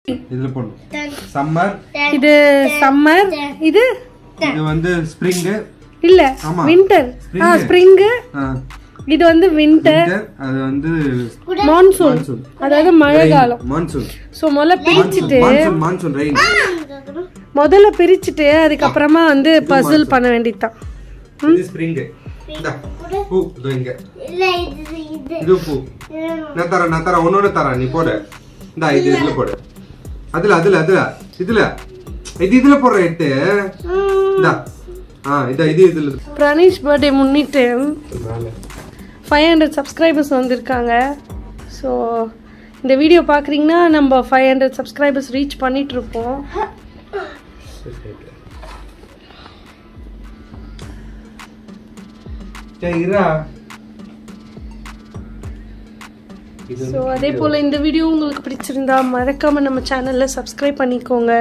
இதுல போடணும் சம்மர் இது சம்மர் இது இது வந்து ஸ்ப்ரிங் இல்ல ஆமா. வின்டர் ஆ Spring. ஸ்ப்ரிங் இது வந்து வின்டர் அது வந்து மான்சூன் மான்சூன் அதாவது மழை காலம் மான்சூன் ஸோ முதல்ல பிரிச்சுட்டு மான்சூன் மான்சூன் ரெயின் முதல்ல பிரிச்சுட்டு அதுக்கப்புறமா வந்து பசில் பண்ண வேண்டியதுதான் இது ஸ்ப்ரிங் பூ இதோ இங்க இல்ல இது இது இது பூ நான் தரேன் நான் தரேன் ஒன்னொன்னு தரேன் நீ போடு இந்தா இது இதுல போடு அதுல அதுல அதுல இதுல இது இதுல போடுற எட்டு இந்தா ஆ இதா இது இதுல பிரணீஷ் பர்த்டே முன்னிட்டு மேல ஃபைவ் ஹண்ட்ரட் சப்ஸ்கிரைபர்ஸ் வந்திருக்காங்க ஸோ இந்த வீடியோ பார்க்குறீங்கன்னா நம்ம ஃபைவ் ஹண்ட்ரட் சப்ஸ்கிரைபர்ஸ் ரீச் பண்ணிட்டு இருப்போம் சரி இரா இது ஸோ அதே போல் இந்த வீடியோ உங்களுக்கு பிடிச்சிருந்தா மறக்காம நம்ம சேனலில் சப்ஸ்கிரைப் பண்ணிக்கோங்க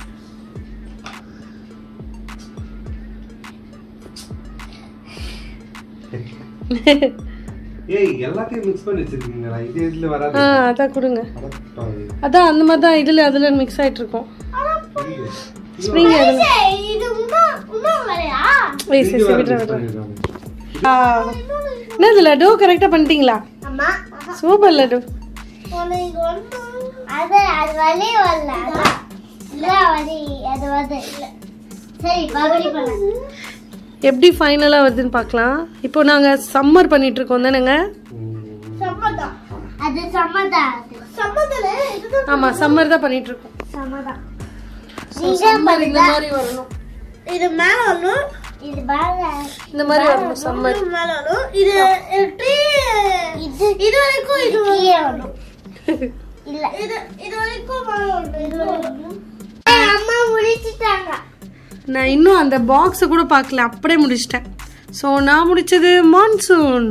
ஏய் எல்லாத்தையும் மிக்ஸ் பண்ணி வச்சிருக்கீங்களா இது இதுல வராது ஆ அதான் கொடுங்க அடப்பாவி. அதான் அந்த மாதிரி தான் இதில் அதில் மிக்ஸ் ஆகிட்டு இருக்கோம் ஐயோ. ஸ்ப்ரிங் அதில் ஏய், இது உமா உமா வரையா ஏய் சரி இது சரி வேற விட்றேன் mix விட்றேன் பண்ணிருக்காங்க. ஆ என்னது லட்டு கரெக்டாக பண்ணிட்டீங்களா அம்மா சூப்பர் லட்டு உனக்கு ஒண்ணு அது அது வலி வரல அதான். இல்ல வலி அது வந்து இல்ல சரி பபடி பண்ண எப்படி ஃபைனலாக வருதுன்னு பார்க்கலாம் இப்போ நாங்கள் சம்மர் பண்ணிட்டு இருக்கோம் தானேங்க சம்மதா அது சம்மதா சம்மதல இதுதான் ஆமாம் சம்மர் தான் பண்ணிட்டு இருக்கோம் சம்மதா சம்மர் இந்த மாதிரி வரணும் இது மேல வரணும் இது மேல இந்த மாதிரி வரணும் சம்மர் மேல வரணும் இது எப்படி இது இது வரைக்கும் இது வரணும் இல்ல இது இது வரைக்கும் மேல வரணும் இது வரைக்கும் அம்மா முடிச்சிட்டாங்க நான் இன்னும் அந்த பாக்ஸை கூட பார்க்கல அப்படியே முடிச்சிட்டேன் ஸோ நான் முடிச்சது மான்சூன்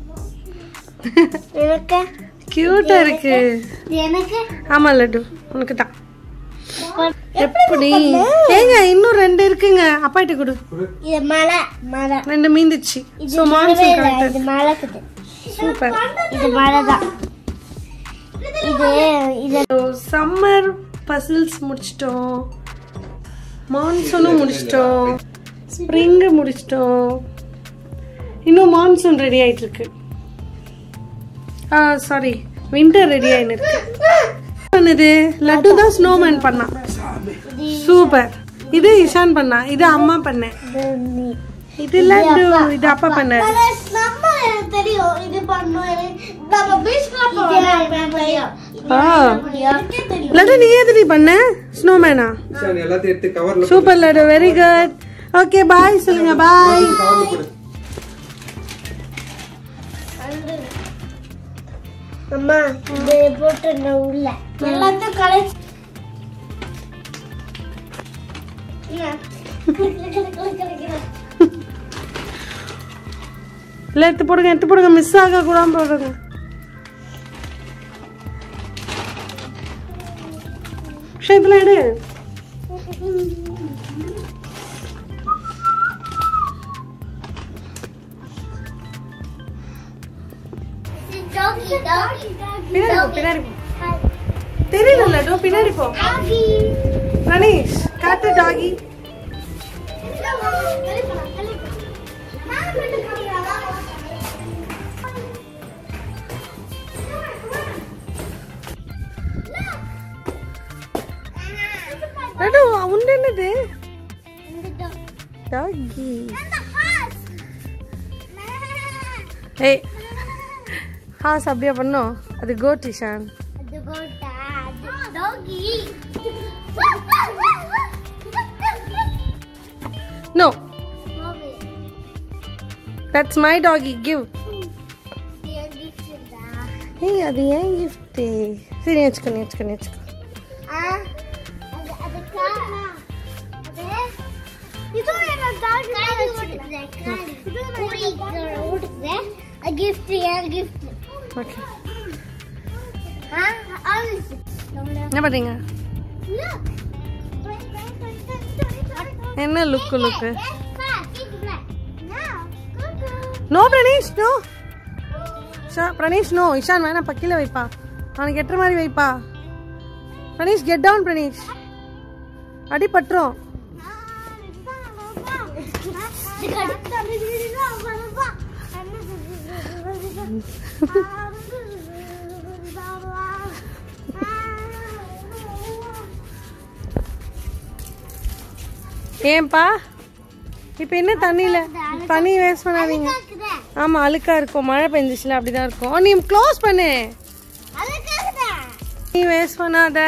எனக்கு கியூட்டாக இருக்கு எனக்கு ஆமாம் லட்டு உனக்கு தான் எப்படி ஏங்க இன்னும் ரெண்டு இருக்குங்க அப்பாயிட்ட கொடு இது மலை மலை ரெண்டு மீந்துச்சு ஸோ மான்சூன் கரெக்டாக இது மலை குது சூப்பர் இது மலை தான் இது இது ஸோ சம்மர் பசில்ஸ் முடிச்சிட்டோம் மான்சூனும் முடிச்சிட்டோம் ஸ்ப்ரிங்கு முடிச்சிட்டோம் இன்னும் மான்சூன் ரெடி ஆயிட்டு இருக்கு ஆ சாரி வின்டர் ரெடி ஆயின்னு இருக்கு பண்ணது லட்டு தான் ஸ்னோமேன் பண்ணான் சூப்பர் இது இஷான் பண்ணா இது அம்மா பண்ணேன் இது லட்டு இது அப்பா பண்ணாரு நம்ம எனக்கு தெரியும் இது பண்ணும் நம்ம பீச்ல போறோம் ஆ எனக்கே தெரியும் லட்டு நீ எதுடி பண்ண ஸ்னோமேனா ஈஷான் எல்லாத்தையும் எடுத்து கவர்ல super Laddu very good okay bye சொல்லுங்க பாய் கவர்ல போடு அம்மா இது போட்டு நான் உள்ள எல்லாத்தையும் கலெக்ட் இல்லை எடுத்து போடுங்க எடுத்து போடுங்க மிஸ் ஆக கூடாம போடுங்க விஷயத்துல எடு பின்னாடி போ பின்னாடி போ தெரியல லட்டு பின்னாடி போ ரனேஷ் காட்டு டாகி லட்டு உண்டு என்னது டாகி ஏய் ஹாஸ் அப்படியே பண்ணோம் அது கோட் Ishan no that's my doggy give ஏய் அது ஏன் கிஃப்ட்டு சரி வச்சுக்கோ நீ வச்சுக்கோ நீ வச்சுக்கோ கிஃப்ட் ஏன் கிஃப்ட் ஓகே என்ன பண்ணுறீங்க என்ன look look no Pranesh no ஷா பிரணேஷ் நோ இஷான் வேணாம் பக்கில வைப்பா அவனுக்கு எட்டுற மாதிரி வைப்பா பிரணீஷ் கெட் டவுன் பிரணீஷ் அடி பட்டுரும் ஏன்பா இப்போ என்ன தண்ணியில தண்ணி வேஸ்ட் பண்ணாதீங்க ஆமா அழுக்கா இருக்கும் மழை பெஞ்சிச்சுல அப்படிதான் இருக்கும் நீ க்ளோஸ் பண்ணு நீ வேஸ்ட் பண்ணாத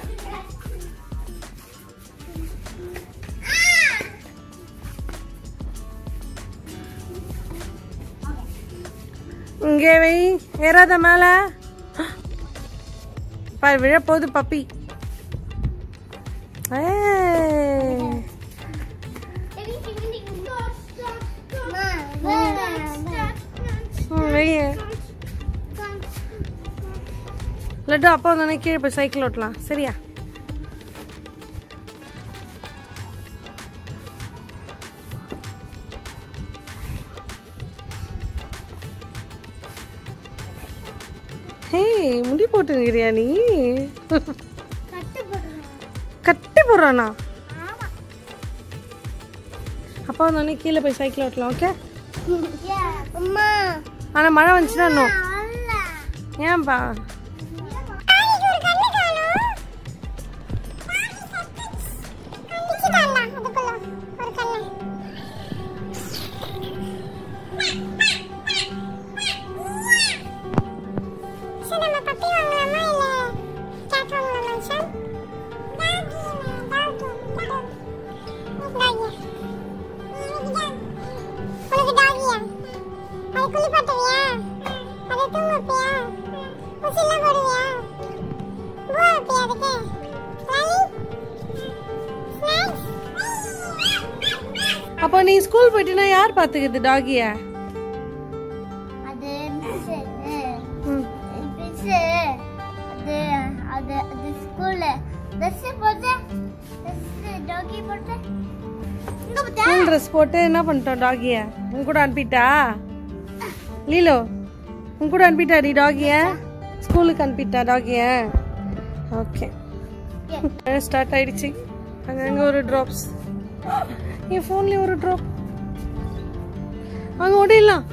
இங்கே வை ஏறாத மேல பாரு விழ போகுது பப்பி ஏய். ம், வெய்ய லட்டு அப்பா வந்தோடனே கீழே போய் சைக்கிள் ஓட்டலாம் சரியா ஹே முடி போட்டுங்கிறியா நீ கட்டி போடுறானா அப்பா வந்தோடனே கீழே போய் சைக்கிள் ஓட்டலாம் ஓகே அம்மா ஆனா மழை வந்துச்சுன்னா இன்னும் ஏன்பா உனக்கு டாகியா அது குளிப்பாட்டுவியா அதை தூங்க வைப்பியா ஊசிலாம் போடுவியா பூ வைப்பியா அதுக்கு லாலி ஸ்நாக்ஸ் அப்போ நீ ஸ்கூல் போயிட்டுனா யார் பாத்துக்குது டாகிய அது மிஸ் ம். மிஸ் அது அது அது ஸ்கூல்ல ட்ரெஸ் போட்டு ட்ரெஸ் டாகி போட்டு இங்க பாத்தா ஸ்கூல் ட்ரெஸ் போட்டு என்ன பண்ணிட்டோம் டாகிய உன் கூட அனுப்பிட்டா லீலோ உன் கூட அனுப்பிட்டா டி டாகிய ஸ்கூலுக்கு அனுப்பிட்டா டாகிய ஓகே ஸ்டார்ட் ஆயிடுச்சு அங்கங்க ஒரு ட்ராப்ஸ் என் ஃபோன்லயே ஒரு ட்ராப் அங்க ஓடிடலாம்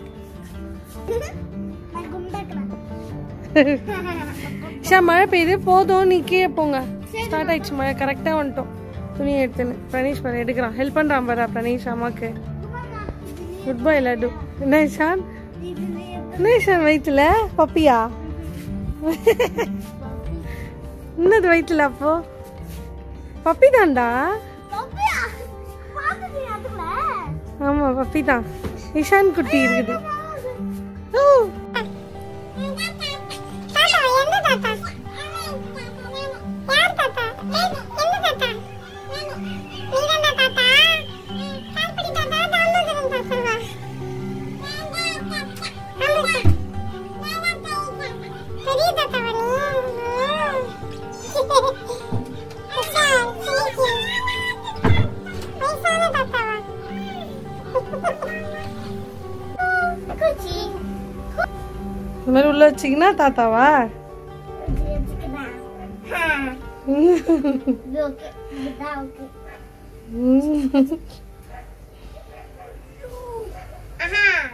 நான் குண்டாக்குறேன் ஷா மழை பெய்யுது போதும் நீ கீழே போங்க ஸ்டார்ட் ஆயிடுச்சு மழை கரெக்டாக வந்துட்டோம் துணி எடுத்துன்னு பிரணீஷ் பாரு எடுக்கிறான் ஹெல்ப் பண்ணுறான் பாரு பிரணீஷ் அம்மாக்கு குட் பை லட்டு என்ன ஷான் என்ன ஷான் வயிற்றுல பப்பியா என்னது வயிற்றுல அப்போ பப்பி தான்டா பாப்பியா பாத்துட்டியா அதுல ஆமா பப்பி தான் இஷான் குட்டி இருக்குது ஓ தாத்தா எந்த தாத்தா யார் தாத்தா என்ன தாத்தா நீதானா தாத்தா கால்படி தாத்தா தாமோதரன் தாத்தாவா பெரிய தாத்தாவா நீ வயசான தாத்தாவா குச்சி இந்த மாதிரி உள்ள வச்சிங்கன்னா தாத்தாவா ஓகே இதுதான் ஓகே ம். ஆஹா